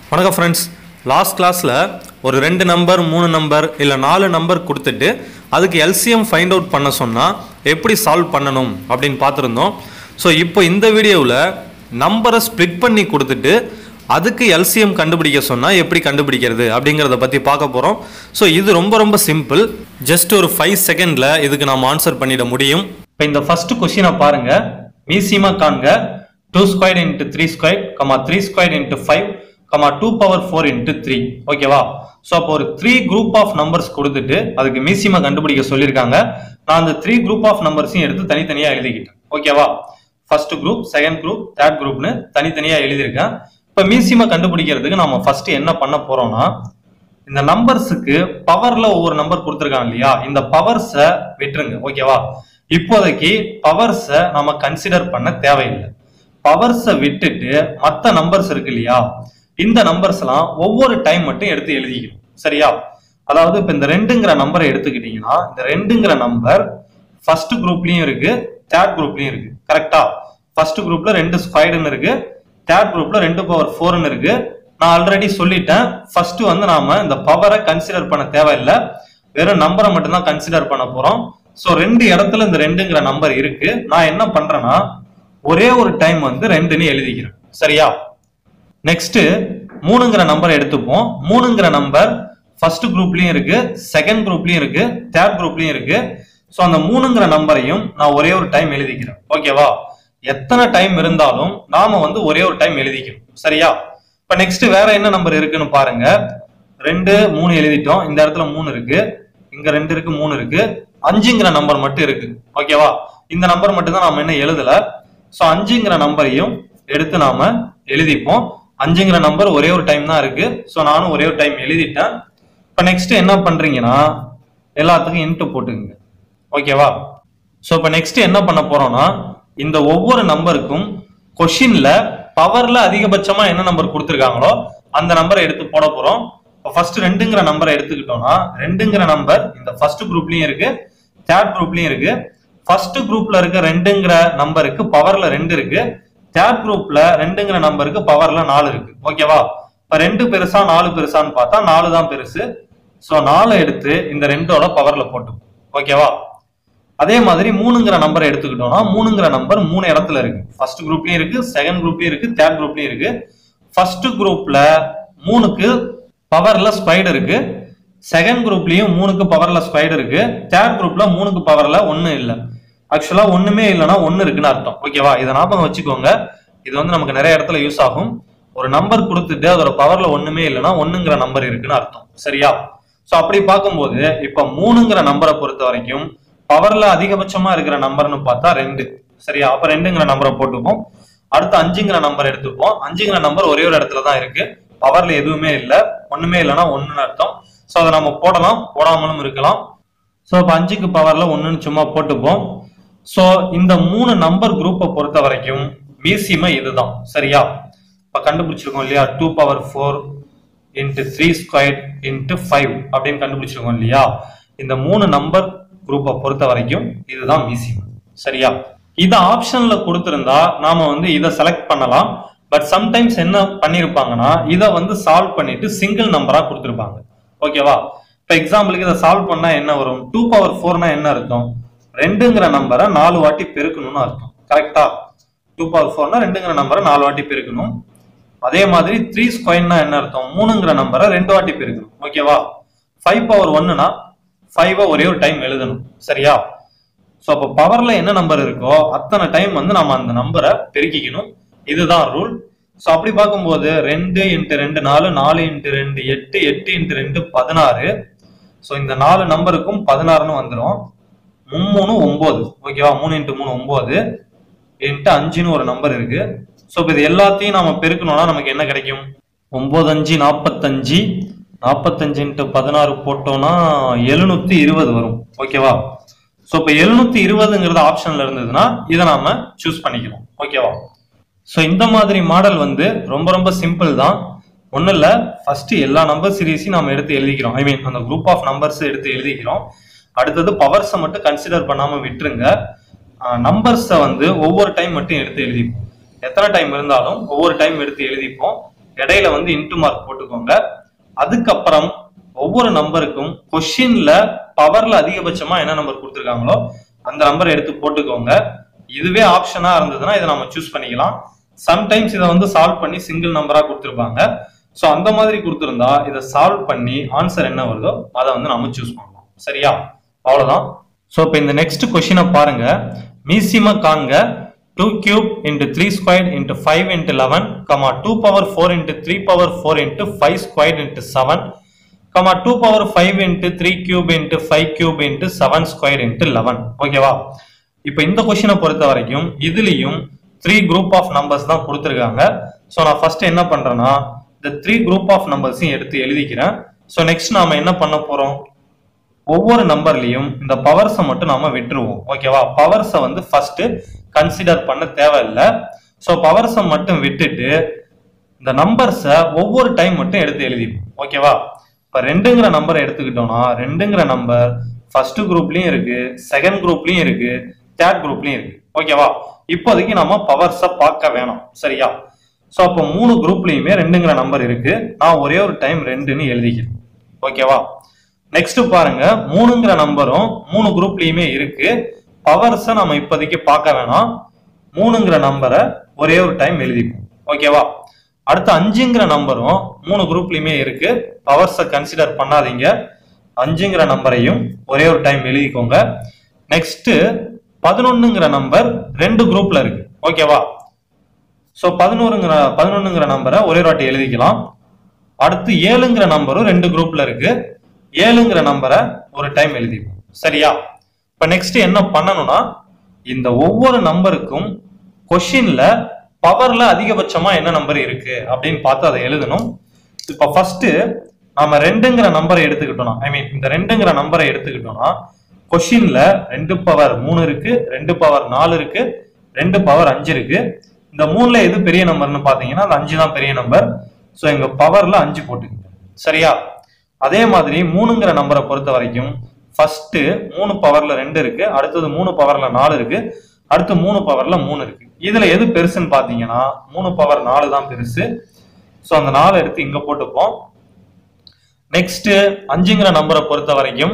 வணக்கம் friends last கிளாஸில் ஒரு ரெண்டு நம்பர் மூணு நம்பர் இல்லை நாலு நம்பர் கொடுத்துட்டு அதுக்கு எல்சிஎம் ஃபைண்ட் அவுட் பண்ண சொன்னால் எப்படி சால்வ் பண்ணணும் அப்படின்னு பார்த்துருந்தோம் ஸோ இப்போ இந்த வீடியோவில் நம்பரை ஸ்ப்ளிட் பண்ணி கொடுத்துட்டு அதுக்கு எல்சிஎம் கண்டுபிடிக்க சொன்னால் எப்படி கண்டுபிடிக்கிறது அப்படிங்கிறத பற்றி பார்க்க போகிறோம் ஸோ இது ரொம்ப ரொம்ப சிம்பிள் ஜஸ்ட் ஒரு ஃபைவ் செகண்டில் இதுக்கு நாம் ஆன்சர் பண்ணிட முடியும் இப்போ இந்த ஃபர்ஸ்ட் கொஷினை பாருங்க மீசியமாக காண்க two square into three square comma three square into five comma two power four into three ஓகேவா ஸோ அப்போ ஒரு த்ரீ குரூப் ஆஃப் நம்பர்ஸ் கொடுத்துட்டு அதுக்கு மீசியமா கண்டுபிடிக்க சொல்லியிருக்காங்க நான் அந்த த்ரீ குரூப் ஆஃப் நம்பர்ஸையும் எடுத்து தனித்தனியாக எழுதிக்கிட்டேன் ஓகேவா ஃபர்ஸ்ட் குரூப் செகண்ட் குரூப் தேர்ட் குரூப்னு தனித்தனியாக எழுதியிருக்கேன் இப்போ மீசியமா கண்டுபிடிக்கிறதுக்கு நம்ம ஃபர்ஸ்ட் என்ன பண்ண போறோம்னா இந்த நம்பர்ஸுக்கு பவர்ல ஒவ்வொரு நம்பர் கொடுத்துருக்காங்க இல்லையா இந்த பவர்ஸை விட்டுருங்க ஓகேவா இப்போதைக்கு பவர்ஸை நம்ம கன்சிடர் பண்ண தேவையில்லை பவர்ஸை விட்டுட்டு மற்ற நம்பர்ஸ் இருக்கு இல்லையா இந்த நம்பர்ஸ் எல்லாம் ஒவ்வொரு டைம் மட்டும் எடுத்து எழுதிக்கணும் சரியா அதாவது இப்ப இந்த ரெண்டுங்கிற நம்பரை எடுத்துக்கிட்டீங்கன்னா இந்த ரெண்டுங்கிற நம்பர் ஃபர்ஸ்ட் குரூப்லயும் இருக்கு தேர்ட் குரூப்லயும் இருக்கு கரெக்டா ஃபர்ஸ்ட் குரூப்ல ரெண்டு ஸ்கொயர்டுன்னு இருக்கு தேர்ட் குரூப்ல ரெண்டு பவர் ஃபோர்னு இருக்கு நான் ஆல்ரெடி சொல்லிட்டேன் ஃபர்ஸ்ட் வந்து நாம இந்த பவரை கன்சிடர் பண்ண தேவையில்லை வெறும் நம்பரை மட்டும்தான் கன்சிடர் பண்ண போறோம் ஸோ ரெண்டு இடத்துல இந்த ரெண்டுங்கிற நம்பர் இருக்கு நான் என்ன பண்றேன்னா ஒரே ஒரு டைம் வந்து ரெண்டுன்னு எழுதிக்கிறேன் சரியா நெக்ஸ்ட் மூணுங்கிற நம்பரை எடுத்துப்போம் மூணுங்கிற நம்பர் ஃபர்ஸ்ட் குரூப்லயும் இருக்கு செகண்ட் குரூப்லயும் இருக்கு தேர்ட் குரூப்லயும் இருக்கு ஸோ அந்த மூணுங்கிற நம்பரையும் நான் ஒரே ஒரு டைம் எழுதிக்கிறேன் ஓகேவா எத்தனை டைம் இருந்தாலும் நாம வந்து ஒரே ஒரு டைம் எழுதிக்கணும் சரியா இப்ப நெக்ஸ்ட் வேற என்ன நம்பர் இருக்குன்னு பாருங்க ரெண்டு மூணு எழுதிட்டோம் இந்த இடத்துல மூணு இருக்கு இங்க ரெண்டு இருக்கு மூணு இருக்கு அஞ்சுங்கிற நம்பர் மட்டும் இருக்கு ஓகேவா இந்த நம்பர் மட்டும் தான் நாம என்ன எழுதல ஸோ அஞ்சுங்கிற நம்பரையும் எடுத்து நாம எழுதிப்போம் அஞ்சுங்கிற நம்பர் ஒரே ஒரு டைம் தான் இருக்கு ஸோ நானும் ஒரே ஒரு டைம் எழுதிட்டேன் இப்போ நெக்ஸ்ட் என்ன பண்றீங்கன்னா எல்லாத்துக்கும் இன்ட்டு போட்டுங்க ஓகேவா ஸோ இப்போ நெக்ஸ்ட் என்ன பண்ண போறோம்னா இந்த ஒவ்வொரு நம்பருக்கும் கொஷின்ல பவர்ல அதிகபட்சமா என்ன நம்பர் கொடுத்துருக்காங்களோ அந்த நம்பரை எடுத்து போட போறோம் இப்போ ஃபர்ஸ்ட் ரெண்டுங்கிற நம்பரை எடுத்துக்கிட்டோம்னா ரெண்டுங்கிற நம்பர் இந்த ஃபர்ஸ்ட் குரூப்லயும் இருக்கு தேர்ட் குரூப்லயும் இருக்கு ஃபர்ஸ்ட் குரூப்ல இருக்க ரெண்டுங்கிற நம்பருக்கு பவர்ல ரெண்டு இருக்கு தேர்ட் குரூப்ல ரெண்டுங்கிற நம்பருக்கு பவர்ல நாலு இருக்கு ஓகேவா இப்ப ரெண்டு பெருசா நாலு பெருசான்னு பார்த்தா நாலு தான் பெருசு ஸோ நாலு எடுத்து இந்த ரெண்டோட பவர்ல போட்டு ஓகேவா அதே மாதிரி மூணுங்கிற நம்பரை எடுத்துக்கிட்டோம்னா மூணுங்கிற நம்பர் மூணு இடத்துல இருக்கு ஃபர்ஸ்ட் குரூப்லயும் இருக்கு செகண்ட் குரூப்லயும் இருக்கு தேர்ட் குரூப்லயும் இருக்கு ஃபர்ஸ்ட் குரூப்ல மூணுக்கு பவர்ல ஸ்பைடு இருக்கு செகண்ட் குரூப்லயும் மூணுக்கு பவர்ல ஸ்பைடு இருக்கு தேர்ட் குரூப்ல மூணுக்கு பவர்ல ஒன்னும் இல்லை ஆக்சுவலா ஒண்ணுமே இல்லைன்னா ஒன்னு இருக்குன்னு அர்த்தம் ஓகேவா இதை ஞாபகம் வச்சுக்கோங்க இது வந்து நமக்கு நிறைய இடத்துல யூஸ் ஆகும் ஒரு நம்பர் கொடுத்துட்டு அதோட பவர்ல ஒண்ணுமே இல்லைன்னா ஒண்ணுங்கிற நம்பர் இருக்குன்னு அர்த்தம் சரியா சோ அப்படி பார்க்கும்போது இப்ப மூணுங்கிற நம்பரை பொறுத்த வரைக்கும் பவர்ல அதிகபட்சமா இருக்கிற நம்பர்னு பார்த்தா ரெண்டு சரியா அப்ப ரெண்டுங்கிற நம்பரை போட்டுப்போம் அடுத்து அஞ்சுங்கிற நம்பர் எடுத்துப்போம் அஞ்சுங்கிற நம்பர் ஒரே ஒரு இடத்துல தான் இருக்கு பவர்ல எதுவுமே இல்லை ஒண்ணுமே இல்லைன்னா ஒண்ணுன்னு அர்த்தம் ஸோ அதை நம்ம போடலாம் போடாமலும் இருக்கலாம் ஸோ இப்போ அஞ்சுக்கு பவர்ல ஒன்றுன்னு சும்மா போட்டுப்போம் ஸோ இந்த மூணு நம்பர் குரூப்பை பொறுத்த வரைக்கும் மீசியமா இதுதான் சரியா இப்போ கண்டுபிடிச்சிருக்கோம் இல்லையா two power four into three square into five அப்படின்னு கண்டுபிடிச்சிருக்கோம் இல்லையா இந்த மூணு நம்பர் குரூப்பை பொறுத்த வரைக்கும் இதுதான் மீசியம் சரியா இதை ஆப்ஷன்ல கொடுத்திருந்தா நாம வந்து இதை செலக்ட் பண்ணலாம் பட் சம்டைம்ஸ் என்ன பண்ணிருப்பாங்கன்னா இதை வந்து சால்வ் பண்ணிட்டு சிங்கிள் நம்பரா கொடுத்துருப்பாங்க ஓகேவா இப்போ எக்ஸாம்பிளுக்கு இதை சால்வ் பண்ணா என்ன வரும் டூ பவர் ஃபோர்னா என்ன அர்த்தம் ரெண்டுங்கிற நம்பரை நாலு வாட்டி பெருக்கணும்னு அர்த்தம் கரெக்டா டூ பவர் ஃபோர்னா ரெண்டுங்கிற நம்பரை நாலு வாட்டி பெருக்கணும் அதே மாதிரி த்ரீ ஸ்கொயர்னா என்ன அர்த்தம் மூணுங்கிற நம்பரை ரெண்டு வாட்டி பெருக்கணும் ஓகேவா ஃபைவ் பவர் ஒன்னுனா ஃபைவை ஒரே ஒரு டைம் எழுதணும் சரியா ஸோ அப்போ பவர்ல என்ன நம்பர் இருக்கோ அத்தனை டைம் வந்து நம்ம அந்த நம்பரை பெருக்கிக்கணும் இதுதான் ரூல் ஸோ அப்படி பார்க்கும்போது ரெண்டு இன்ட்டு ரெண்டு நாலு நாலு இன்ட்டு ரெண்டு எட்டு எட்டு இன்ட்டு ரெண்டு பதினாறு ஸோ இந்த நாலு நம்பருக்கும் பதினாறுன்னு வந்துடும் மும்மூணு ஒன்பது ஓகேவா மூணு இன்ட்டு மூணு ஒன்பது இன்ட்டு அஞ்சுன்னு ஒரு நம்பர் இருக்கு ஸோ இப்போ இது எல்லாத்தையும் நம்ம பெருக்கணும்னா நமக்கு என்ன கிடைக்கும் ஒன்பது அஞ்சு நாற்பத்தஞ்சு நாற்பத்தஞ்சு இன்ட்டு பதினாறு போட்டோம்னா எழுநூத்தி இருபது வரும் ஓகேவா ஸோ இப்போ எழுநூத்தி இருபதுங்கிறது ஆப்ஷன்ல இருந்ததுன்னா இதை நாம சூஸ் பண்ணிக்கிறோம் ஓகேவா ஸோ இந்த மாதிரி மாடல் வந்து ரொம்ப ரொம்ப சிம்பிள் தான் ஒன்றும் இல்லை ஃபர்ஸ்ட் எல்லா நம்பர் சீரீஸையும் நம்ம எடுத்து எழுதிக்கிறோம் ஐ மீன் அந்த குரூப் ஆஃப் நம்பர்ஸ் எடுத்து எழுதிக்கிறோம் அடுத்தது பவர்ஸை மட்டும் கன்சிடர் பண்ணாமல் விட்டுருங்க நம்பர்ஸை வந்து ஒவ்வொரு டைம் மட்டும் எடுத்து எழுதிப்போம் எத்தனை டைம் இருந்தாலும் ஒவ்வொரு டைம் எடுத்து எழுதிப்போம் இடையில வந்து இன்டு மார்க் போட்டுக்கோங்க அதுக்கப்புறம் ஒவ்வொரு நம்பருக்கும் கொஷின்ல பவர்ல அதிகபட்சமா என்ன நம்பர் கொடுத்துருக்காங்களோ அந்த நம்பர் எடுத்து போட்டுக்கோங்க இதுவே ஆப்ஷனா இருந்ததுன்னா இதை நம்ம சூஸ் பண்ணிக்கலாம் சம்டைம்ஸ் இதை வந்து சால்வ் பண்ணி சிங்கிள் நம்பரா கொடுத்துருப்பாங்க ஸோ அந்த மாதிரி கொடுத்துருந்தா இதை சால்வ் பண்ணி ஆன்சர் என்ன வருதோ அதை வந்து நம்ம சூஸ் பண்ணலாம் சரியா அவ்வளவுதான் ஸோ இப்போ இந்த நெக்ஸ்ட் கொஷினை பாருங்க மீசிம காண்க two cube into three square into five into eleven comma two power four into three power four into five square into seven comma two power five into three cube into five cube into seven square into eleven ஓகேவா இப்போ இந்த கொஷினை பொறுத்த வரைக்கும் இதுலயும் three group of numbers தான் கொடுத்துருக்காங்க so நான் ஃபர்ஸ்ட் என்ன பண்றேன்னா இந்த த்ரீ குரூப் ஆஃப் நம்பர்ஸையும் எடுத்து எழுதிக்கிறேன் ஸோ நெக்ஸ்ட் நாம என்ன பண்ண போறோம் ஒவ்வொரு நம்பர்லயும் இந்த பவர்ஸை மட்டும் நாம விட்டுருவோம் ஓகேவா பவர்ஸை வந்து ஃபர்ஸ்ட் கன்சிடர் பண்ண தேவையில்லை ஸோ பவர்ஸை மட்டும் விட்டுட்டு இந்த நம்பர்ஸை ஒவ்வொரு டைம் மட்டும் எடுத்து எழுதிப்போம் ஓகேவா இப்போ ரெண்டுங்கிற நம்பரை எடுத்துக்கிட்டோம்னா ரெண்டுங்கிற நம்பர் ஃபர்ஸ்ட் குரூப்லயும் இருக்கு செகண்ட் குரூப்லயும் இருக்கு தேர்ட் குரூப்லயும் இருக்கு ஓகேவா இப்போதைக்கு நம்ம பவர்ஸை பார்க்க வேணாம் சரியா ஸோ அப்போ மூணு குரூப்லயுமே ரெண்டுங்கிற நம்பர் இருக்கு நான் ஒரே ஒரு டைம் ரெண்டுன்னு எழுதிக்கிறேன் ஓகேவா நெக்ஸ்ட் பாருங்க மூணுங்கிற நம்பரும் மூணு குரூப்லயுமே இருக்கு பவர்ஸை நம்ம இப்போதைக்கு பார்க்க வேணாம் மூணுங்கிற நம்பரை ஒரே ஒரு டைம் எழுதிப்போம் ஓகேவா அடுத்து அஞ்சுங்கிற நம்பரும் மூணு குரூப்லயுமே இருக்கு பவர்ஸை கன்சிடர் பண்ணாதீங்க அஞ்சுங்கிற நம்பரையும் ஒரே ஒரு டைம் எழுதிக்கோங்க நெக்ஸ்ட் பதினொன்னுங்கிற நம்பர் ரெண்டு குரூப்ல இருக்கு ஓகேவா ஸோ பதினோருங்கிற பதினொன்னுங்கிற நம்பரை ஒரே ஒரு வாட்டி எழுதிக்கலாம் அடுத்து ஏழுங்கிற நம்பரும் ரெண்டு குரூப்ல இருக்கு ஏழுங்கிற நம்பரை ஒரு டைம் எழுதிப்போம் சரியா இப்ப நெக்ஸ்ட் என்ன பண்ணணும்னா இந்த ஒவ்வொரு நம்பருக்கும் கொஷின்ல பவர்ல அதிகபட்சமா என்ன நம்பர் இருக்கு அப்படின்னு பார்த்து அதை எழுதணும் இப்ப ஃபர்ஸ்ட் நாம ரெண்டுங்கிற நம்பரை எடுத்துக்கிட்டோம்னா ஐ மீன் இந்த ரெண்டுங்கிற நம்பரை எடுத்துக்கிட்டோம்னா கொஷின்ல ரெண்டு பவர் மூணு இருக்கு ரெண்டு பவர் நாலு இருக்கு ரெண்டு பவர் அஞ்சு இருக்கு இந்த மூணுல எது பெரிய நம்பர்னு பாத்தீங்கன்னா அந்த அஞ்சு தான் பெரிய நம்பர் ஸோ எங்க பவர்ல அஞ்சு போட்டுக்கோங்க சரியா அதே மாதிரி மூணுங்கிற நம்பரை பொறுத்த வரைக்கும் ஃபர்ஸ்ட் மூணு பவர்ல ரெண்டு இருக்கு அடுத்தது மூணு பவர்ல நாலு இருக்கு அடுத்து மூணு பவர்ல மூணு இருக்கு இதுல எது பெருசுன்னு பாத்தீங்கன்னா மூணு பவர் நாலு தான் பெருசு ஸோ அந்த நாலு எடுத்து இங்க போட்டுப்போம் நெக்ஸ்ட் அஞ்சுங்கிற நம்பரை பொறுத்த வரைக்கும்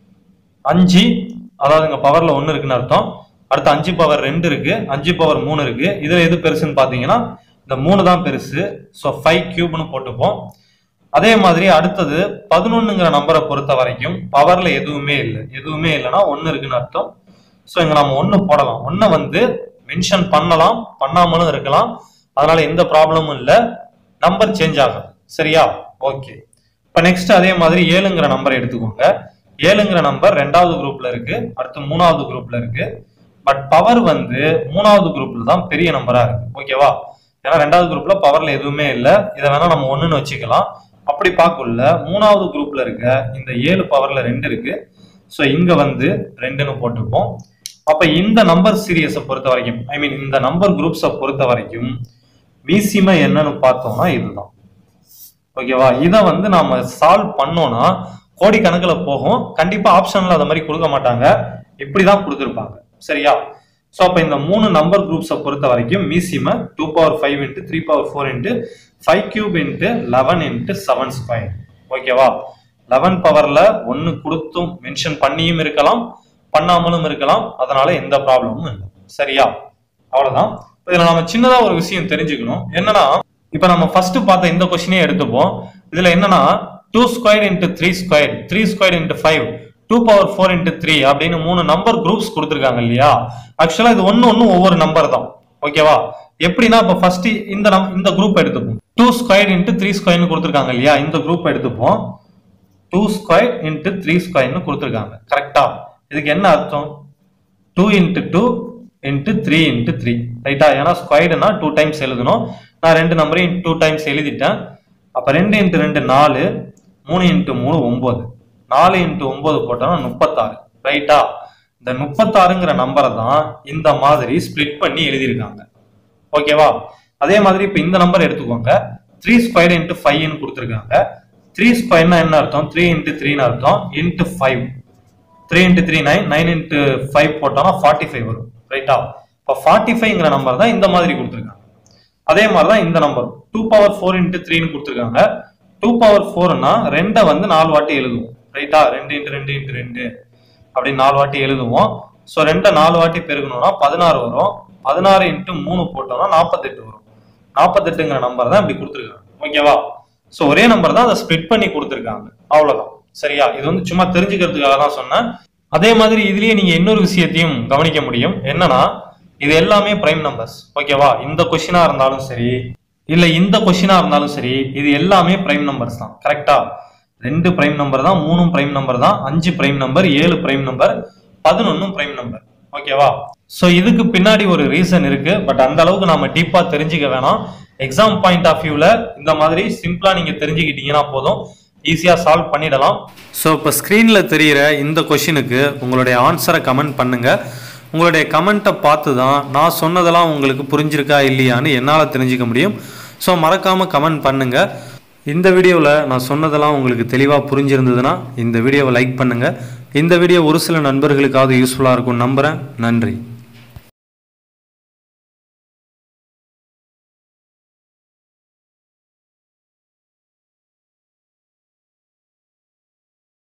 அஞ்சு அதாவது இங்க பவர்ல ஒன்னு இருக்குன்னு அர்த்தம் அடுத்து அஞ்சு பவர் ரெண்டு இருக்கு அஞ்சு பவர் மூணு இருக்கு இதுல எது பெருசுன்னு பாத்தீங்கன்னா இந்த மூணு தான் பெருசு ஸோ ஃபைவ் கியூப்னு போட்டுப்போம் அதே மாதிரி அடுத்தது பதினொன்னுங்கிற நம்பரை பொறுத்த வரைக்கும் பவர்ல எதுவுமே இல்லை எதுவுமே இல்லைன்னா ஒன்னு இருக்குன்னு அர்த்தம் ஸோ இங்க நம்ம ஒன்னு போடலாம் ஒன்னை வந்து மென்ஷன் பண்ணலாம் பண்ணாமலும் இருக்கலாம் அதனால எந்த ப்ராப்ளமும் இல்லை நம்பர் சேஞ்ச் ஆகும் சரியா ஓகே இப்போ நெக்ஸ்ட் அதே மாதிரி ஏழுங்கிற நம்பரை எடுத்துக்கோங்க ஏழுங்கிற நம்பர் ரெண்டாவது குரூப்ல இருக்கு அடுத்து மூணாவது குரூப்ல இருக்கு பட் பவர் வந்து மூணாவது குரூப்ல தான் பெரிய நம்பரா இருக்கு ஓகேவா ஏன்னா ரெண்டாவது குரூப்ல பவர்ல எதுவுமே இல்லை இதை வேணா நம்ம ஒண்ணுன்னு வச்சுக்கலாம் அப்படி பார்க்கல மூணாவது குரூப்ல இருக்க இந்த ஏழு பவர்ல ரெண்டு இருக்கு ஸோ இங்க வந்து ரெண்டுன்னு போட்டுப்போம் அப்ப இந்த நம்பர் சீரியஸை பொறுத்த வரைக்கும் ஐ மீன் இந்த நம்பர் குரூப்ஸை பொறுத்த வரைக்கும் மீசிமா என்னன்னு பார்த்தோம்னா இதுதான் ஓகேவா இதை வந்து நாம சால்வ் பண்ணோம்னா கோடி கணக்குல போகும் கண்டிப்பா ஆப்ஷன்ல அந்த மாதிரி கொடுக்க மாட்டாங்க இப்படிதான் கொடுத்துருப்பாங்க சரியா ஸோ அப்போ இந்த மூணு நம்பர் குரூப்ஸை பொறுத்த வரைக்கும் மீசிம two power five into three power four into five cube into eleven into seven square ஓகேவா லெவன் பவர்ல ஒன்று கொடுத்தும் மென்ஷன் பண்ணியும் இருக்கலாம் பண்ணாமலும் இருக்கலாம் அதனால எந்த ப்ராப்ளமும் இல்லை சரியா அவ்வளவுதான் இதுல நம்ம சின்னதா ஒரு விஷயம் தெரிஞ்சுக்கணும் என்னன்னா இப்ப நம்ம ஃபர்ஸ்ட் பார்த்த இந்த கொஸ்டினே எடுத்துப்போம் இதுல என்னன்னா two square into three square three square into five two power four into three அப்படின்னு மூணு நம்பர் குரூப்ஸ் கொடுத்துருக்காங்க இல்லையா ஆக்சுவலா இது ஒன்னு ஒன்னு ஒவ்வொரு நம்பர் தான் ஓகேவா எப்படின்னா இப்போ ஃபர்ஸ்ட் இந்த நம் இந்த குரூப் எடுத்துப்போம் டூ ஸ்கொயர் இன்ட்டு த்ரீ ஸ்கொயர்னு கொடுத்துருக்காங்க இல்லையா இந்த குரூப் எடுத்துப்போம் டூ ஸ்கொயர் இன்ட்டு த்ரீ ஸ்கொயர்னு கொடுத்துருக்காங்க கரெக்டா இதுக்கு என்ன அர்த்தம் two into two into three into three ரைட்டா ஏன்னா ஸ்கொயர்டுனா டூ டைம்ஸ் எழுதணும் நான் ரெண்டு நம்பரையும் டூ டைம்ஸ் எழுதிட்டேன் அப்போ ரெண்டு இன்ட்டு ரெண்டு நாலு மூணு இன்ட்டு மூணு ஒம்பது நாலு இன்ட்டு ஒம்பது போட்டோம்னா முப்பத்தாறு ரைட்டா இந்த முப்பத்தாறுங்கிற நம்பரை தான் இந்த மாதிரி ஸ்ப்ளிட் பண்ணி எழுதியிருக்காங்க ஓகேவா அதே மாதிரி இப்போ இந்த நம்பர் எடுத்துக்கோங்க த்ரீ ஸ்கொயர் இன்ட்டு ஃபைவ்னு கொடுத்துருக்காங்க த்ரீ ஸ்கொயர்னா என்ன அர்த்தம் த்ரீ இன்ட்டு த்ரீன்னு அர்த்தம் into five three into three nine nine into five போட்டோம்னா ஃபார்ட்டி ஃபைவ் வரும் ரைட்டா இப்போ ஃபார்ட்டி ஃபைவ்ங்கிற நம்பர் தான் இந்த மாதிரி கொடுத்துருக்காங்க அதே மாதிரி தான் இந்த number two power four into த்ரீன்னு கொடுத்துருக்காங்க டூ பவர் ஃபோர்னா ரெண்டை வந்து நாலு வாட்டி எழுதுவோம் ரைட்டா ரெண்டு இன்ட்டு ரெண்டு இன்ட்டு ரெண்டு அப்படின்னு நாலு வாட்டி எழுதுவோம் ஸோ ரெண்டை நாலு வாட்டி பெருக்கணும்னா பதினாறு வரும் பதினாறு இன்ட்டு மூணு போட்டோம்னா நாற்பத்தெட்டு வரும் நாற்பத்தெட்டுங்கிற நம்பர் தான் இப்படி கொடுத்துருக்காங்க ஓகேவா ஸோ ஒரே நம்பர் தான் அதை ஸ்ப்ளிட் பண்ணி கொடுத்துருக்காங்க அவ்வளோதான் சரியா இது வந்து சும்மா தெரிஞ்சுக்கிறதுக்காக தான் சொன்னேன் அதே மாதிரி இதுலயே நீங்க இன்னொரு விஷயத்தையும் கவனிக்க முடியும் என்னன்னா இது எல்லாமே பிரைம் நம்பர்ஸ் ஓகேவா இந்த கொஸ்டினா இருந்தாலும் சரி இல்ல இந்த கொஸ்டினா இருந்தாலும் சரி இது எல்லாமே பிரைம் நம்பர்ஸ் தான் கரெக்டா ரெண்டு பிரைம் நம்பர் தான் மூணும் பிரைம் நம்பர் தான் அஞ்சு பிரைம் நம்பர் ஏழு பிரைம் நம்பர் பதினொன்னும் பிரைம் நம்பர் ஓகேவா ஸோ இதுக்கு பின்னாடி ஒரு ரீசன் இருக்கு பட் அந்த அளவுக்கு நாம டீப்பா தெரிஞ்சுக்க வேணாம் எக்ஸாம் பாயிண்ட் ஆஃப் வியூல இந்த மாதிரி சிம்பிளா நீங்க தெரிஞ்சுக்கிட்டீங்கன்னா போதும் ஈஸியா சால்வ் பண்ணிடலாம் ஸோ இப்போ ஸ்க்ரீனில் தெரிகிற இந்த கொஷினுக்கு உங்களுடைய ஆன்சரை கமெண்ட் பண்ணுங்க உங்களுடைய கமெண்ட்டை பார்த்து தான் நான் சொன்னதெல்லாம் உங்களுக்கு புரிஞ்சிருக்கா இல்லையான்னு என்னால் தெரிஞ்சுக்க முடியும் ஸோ மறக்காமல் கமெண்ட் பண்ணுங்க இந்த வீடியோவில் நான் சொன்னதெல்லாம் உங்களுக்கு தெளிவாக புரிஞ்சிருந்ததுன்னா இந்த வீடியோவை லைக் பண்ணுங்கள் இந்த வீடியோ ஒரு சில நண்பர்களுக்காவது யூஸ்ஃபுல்லாக இருக்கும் நம்புகிறேன் நன்றி